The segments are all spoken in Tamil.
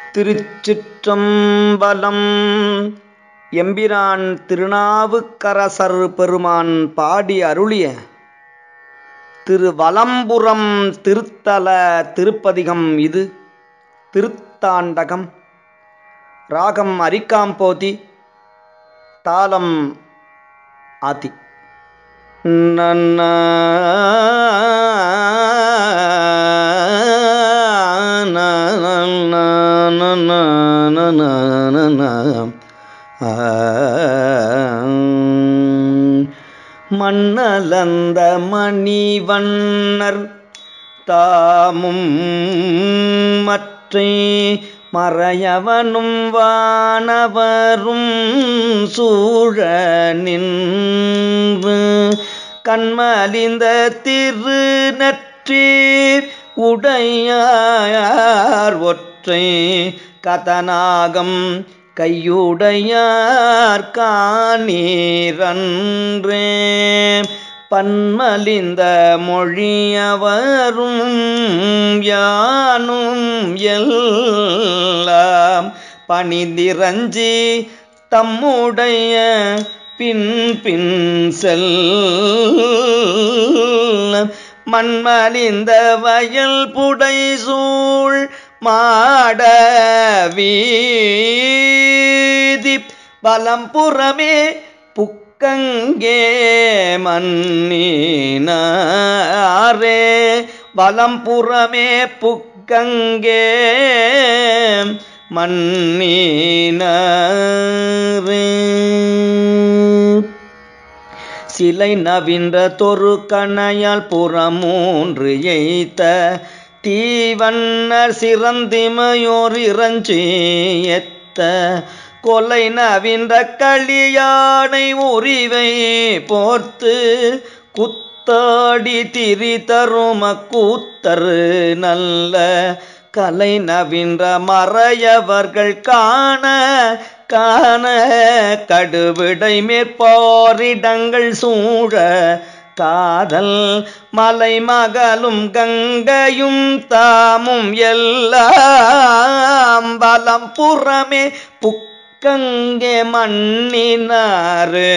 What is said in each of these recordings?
திருச்சிற்றம்பலம் எம்பிரான் திருநாவுக்கரசர் பெருமான் பாடி அருளிய திருவலம்புரம் திருத்தல திருப்பதிகம் இது திருத்தாண்டகம் ராகம் அரிக்காம்போதி தாளம் ஆதி நன்ன மண்ணலந்த மணிவண்ணர் தாமும் மற்றை மறையவனும் வானவரும் சூழ நின்று கண்மலிந்த திரு நற்றீர் உடையார் ஒற்றை கதநாகம் கையுடையார் காணீரன்றே பன்மலிந்த மொழியவரும் யானும் எல்லாம் பணிதிரஞ்சி தம்முடைய பின் பின் செல் மண்மலிந்த வயல் புடை சூழ் மாட வீதி பலம்புறமே புக்கங்கே மன்னினாரே வலம்புறமே புக்கங்கே மன்னினாரே சிலை நவின்ற தொரு கணையால் புறமூன்று எய்த்த தீவண்ணர் சிறந்திமையோர் இறஞ்சியத்த கொலை நவின்ற களியானை உரிவை போர்த்து குத்தாடி திரி தரும கூத்தரு நல்ல கலை நவின்ற மறையவர்கள் காண காண கடுவிடை மேற்பாரிடங்கள் சூழ காதல் மலை மகளும் கங்கையும் தாமும் எல்லாம் பலம் புறமே புக்கங்கே மண்ணினாரு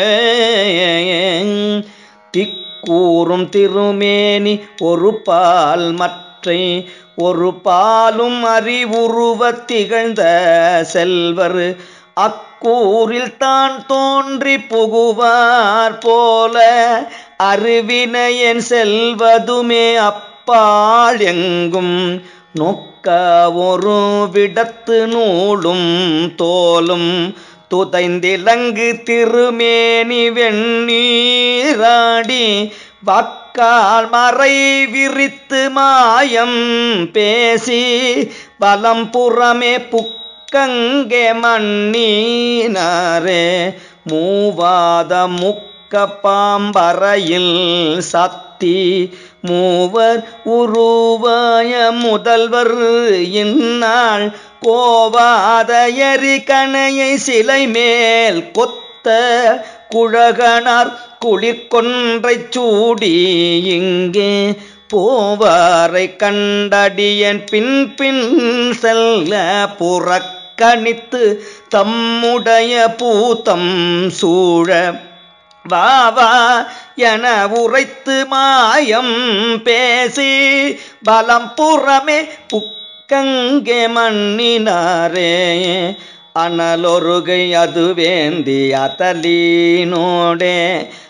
திக்கூறும் திருமேனி ஒரு பால் மற்றை ஒரு பாலும் அறிவுருவத் திகழ்ந்த செல்வர் அக்கூரில் தான் தோன்றி புகுவார் போல அறிவினையன் செல்வதுமே அப்பால் எங்கும் நோக்க ஒரு விடத்து நூலும் தோலும் துதைந்திலங்கு திருமேனி வெண்ணீராடி வக்கால் மறை விரித்து மாயம் பேசி பலம் புறமே புக்கங்கே மண்ணீனாரே மூவாத முக்க பாம்பறையில் சத்தி மூவர் உருவாய முதல்வர் இந்நாள் கோவாத எரிகணையை சிலை மேல் கொத்த குழகனார் குளிர்கொன்றை சூடி இங்கே போவாரை கண்டடியன் பின் பின் செல்ல புறக்கணித்து தம்முடைய பூத்தம் சூழ வா வா என உரைத்து மாயம் பேசி பலம் புறமே புக்கங்கே மண்ணினாரே அனலொருகை அது வேந்தி அத்தலீனோடே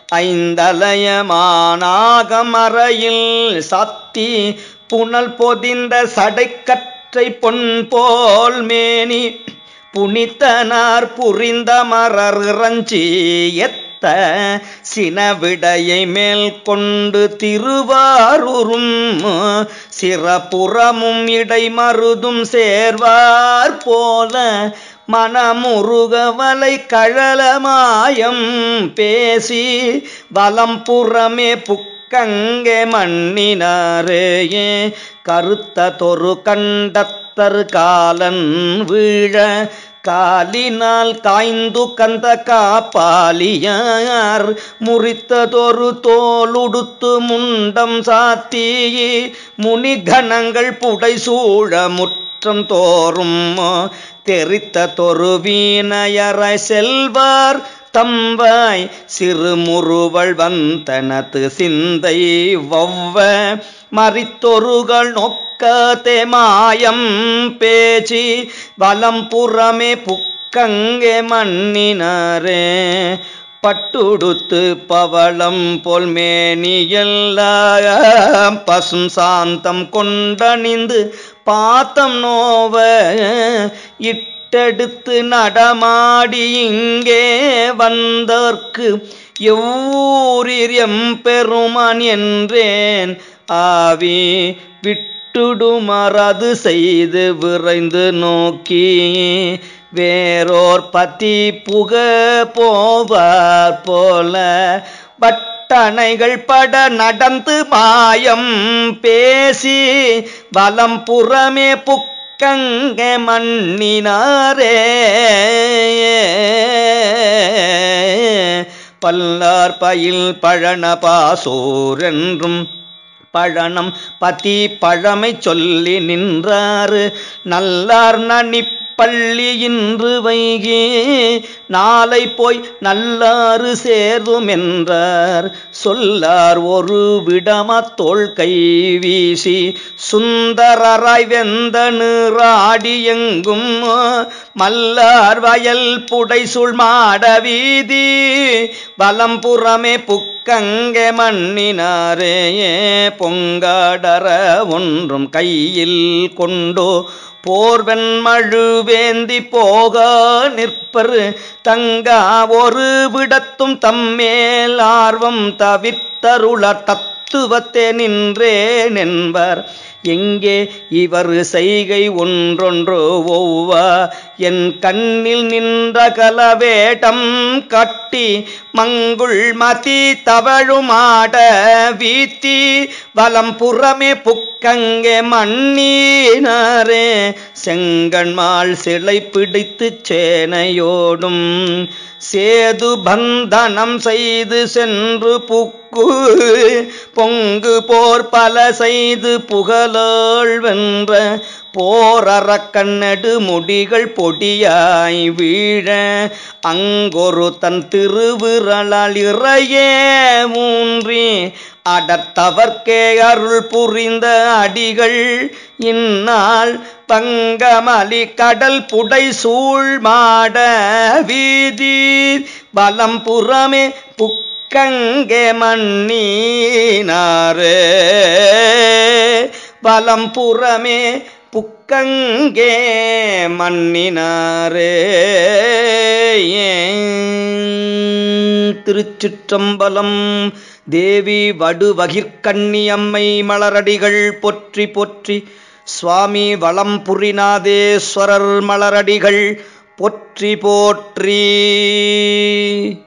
ஐந்தலயமானாகமறையில் சத்தி புனல் பொதிந்த சடைக்கற்றை பொன் போல் மேனி புனித்தனார் புரிந்த மரறஞ்சி எத்த சினவிடையை மேல் கொண்டு திருவாரூரும் சிறப்புறமும் இடைமருதும் சேர்வார் போல மனமுருகவலை கழலமாயம் பேசி வலம் புறமே புக்கங்கே மண்ணினாரேயே கருத்த தொரு கண்டத்தரு காலன் வீழ காலினால் காய்ந்து கந்த காப்பாலியார் முறித்ததொரு தோலுடுத்து முண்டம் சாத்தி முனிகணங்கள் புடை சூழ முற்ற முற்றம் தோறும் தெரித்த தொருவீனையற செல்வார் தம்பாய் சிறுமுறுவள் வந்தனது சிந்தை வவ்வ மறித்தொருகள் நொக்கத்தே மாயம் பேச்சு வலம்புறமே புக்கங்கே மண்ணினாரே பட்டுடுத்து பவளம் போல் மேனியெல்லாம் பசும் சாந்தம் கொண்டணிந்து பாத்தம் நோவ இட்டெடுத்து நடமாடி இங்கே வந்தற்கு எவ்வூரிர் எம்பெருமான் என்றேன் ஆவி விட்டுடுமறது செய்து விரைந்து நோக்கி வேறோர் பத்தி புக போவார் போல பட்டணைகள் பட நடந்து மாயம் பேசி வலம் புறமே புக்கங்க மண்ணினாரே பல்லார் பயில் பழன பாசோர் என்றும் பழனம் பதி பழமை சொல்லி நின்றாரு நல்லார் நனி பள்ளி இன்று வைகி நாளை போய் நல்லாறு சேர்தும் என்றார் சொல்லார் ஒரு விடமத்தோள் கை வீசி சுந்தரராய் வெந்த நீராடி எங்கும் மல்லார் வயல் புடைசுள் மாட வீதி வலம்புறமே புக்கங்க மண்ணினாரே பொங்காடர ஒன்றும் கையில் கொண்டோ போர்வன் மழுவேந்தி போக நிற்பரு தங்கா ஒரு விடத்தும் தம்மேல் ஆர்வம் தவிர்த்தருள தத்துவத்தே நின்றேன் என்பர் எங்கே இவர் செய்கை ஒன்றொன்று ஒவ்வா என் கண்ணில் நின்ற கலவேடம் கட்டி மங்குள் மதி தவழுமாட வீத்தி வலம் புறமே புக்கங்கே மண்ணீனாரே செங்கண்மாள் சிலை பிடித்து சேனையோடும் சேது பந்தனம் செய்து சென்று புக்கு பொங்கு போர் பல செய்து புகழாள் வென்ற போரற கண்ணடு முடிகள் பொடியாய் வீழ அங்கொரு தன் திருவிரலால் இறையே ஊன்றி அடர்த்தவர்க்கே அருள் புரிந்த அடிகள் இந்நாள் பங்கமலி கடல் புடை சூழ் மாட வீதி பலம் புறமே புக்கங்கே மண்ணீனாரே பலம் புறமே புக்கங்கே மண்ணினாரே திருச்சிற்றம்பலம் தேவி வடுவகிர்கண்ணி அம்மை மலரடிகள் பொற்றி பொற்றி சுவாமி வளம்புரிநாதேஸ்வரர் மலரடிகள் பொற்றி போற்றி